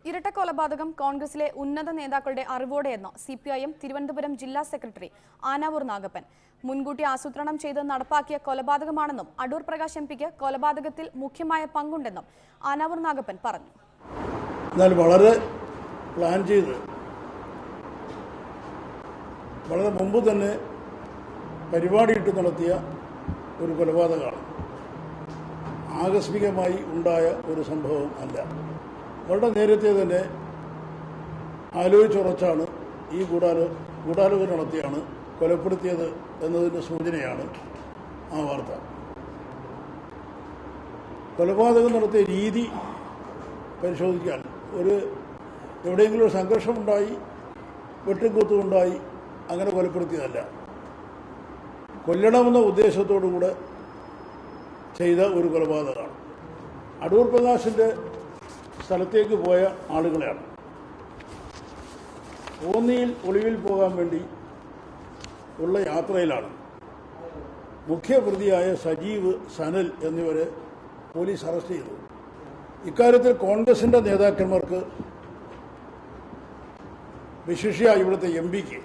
ഇരട്ട കൊലപാതകം കോൺഗ്രസിലെ ഉന്നത നേതാക്കളുടെ അറിവോടെയെന്ന് C P I M Thiruvananthapuram ജില്ലാ സെക്രട്ടറി ആനാവൂർ നാഗപ്പൻ മുൻകൂട്ടി ആസൂത്രണം ചെയ്ത് നടപ്പാക്കിയ കൊലപാതകമാണെന്നും അടൂർ പ്രകാശ് എം പിക്ക് കൊലപാതകത്തിൽ മുഖ്യമായ പങ്കുണ്ടെന്നും ആനാവൂർ നാഗപ്പൻ പറഞ്ഞു എന്നാൽ വളരെ പ്ലാൻ ചെയ്ത് വളരെ മുമ്പ് തന്നെ പരിപാടിയിട്ട് നടത്തിയ ഒരു കൊലപാതകമാണ് ആകസ്മികമായി ഉണ്ടായ ഒരു സംഭവം അല്ല വളരെ നേരത്തെ തന്നെ ആലോചിച്ചുറച്ചാണ് ഈ ഗൂഢാലോ ഗൂഢാലോചന നടത്തിയാണ് കൊലപ്പെടുത്തിയത് എന്നതിൻ്റെ സൂചനയാണ് ആ വാർത്ത കൊലപാതകം നടത്തിയ രീതി പരിശോധിക്കാൻ ഒരു എവിടെയെങ്കിലും ഒരു സംഘർഷമുണ്ടായി വെട്ടുകുത്തുണ്ടായി അങ്ങനെ കൊലപ്പെടുത്തിയതല്ല കൊല്ലണമെന്ന ഉദ്ദേശത്തോടു കൂടെ ചെയ്ത ഒരു കൊലപാതകമാണ് അടൂർ പ്രകാശിൻ്റെ സ്ഥലത്തേക്ക് പോയ ആളുകളെയാണ് കോന്നിയിൽ ഒളിവിൽ പോകാൻ വേണ്ടി ഉള്ള യാത്രയിലാണ് മുഖ്യപ്രതിയായ സജീവ് സനൽ എന്നിവരെ പോലീസ് അറസ്റ്റ് ചെയ്തു ഇക്കാര്യത്തിൽ കോൺഗ്രസിന്റെ നേതാക്കന്മാർക്ക് വിശിഷ്യ ഇവിടുത്തെ എം പിക്ക്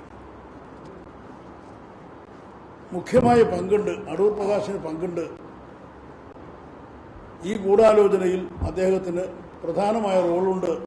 മുഖ്യമായ പങ്കുണ്ട് അടൂർ പ്രകാശിന് പങ്കുണ്ട് ഈ ഗൂഢാലോചനയിൽ അദ്ദേഹത്തിന് പ്രധാനമായ റോളുണ്ട്